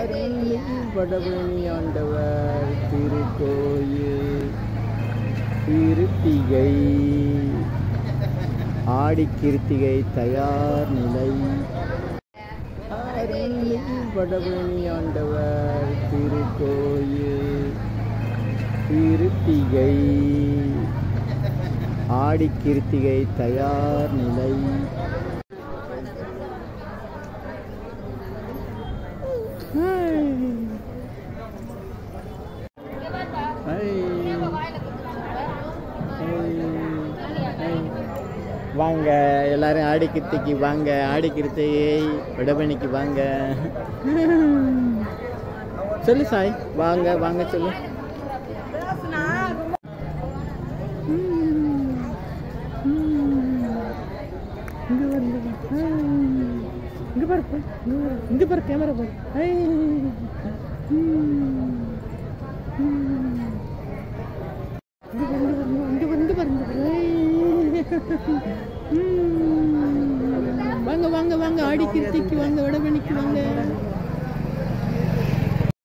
அருள்மிகு வடபழனி ஆண்டவர் திருக்கோயில் கிருத்திகை ஆடி கிருத்திகை தயார் நிலை அருள்மிகு வடபழனி ஆண்டவர் திருக்கோயில் கிருத்திகை ஆடி கிருத்திகை தயார் நிலை வாங்க எல்லாரும் ஆடி கிருத்திக்கு வாங்க ஆடி கிருத்திகை விடபணிக்கு வாங்க சொல்லு சாய் வாங்க வாங்க சொல்லு இங்க வந்து இங்க பாரு போய். இங்க பாரு கேமரா பாரு ஐ. ம். ம். இங்க பாரு, இங்க பாரு, இங்க பாரு, இங்க பாரு. ஐ. ம். வாங்க வாங்க வாங்க ஆடி கிருத்திக்கு வாங்க வடபணிக்கு வாங்க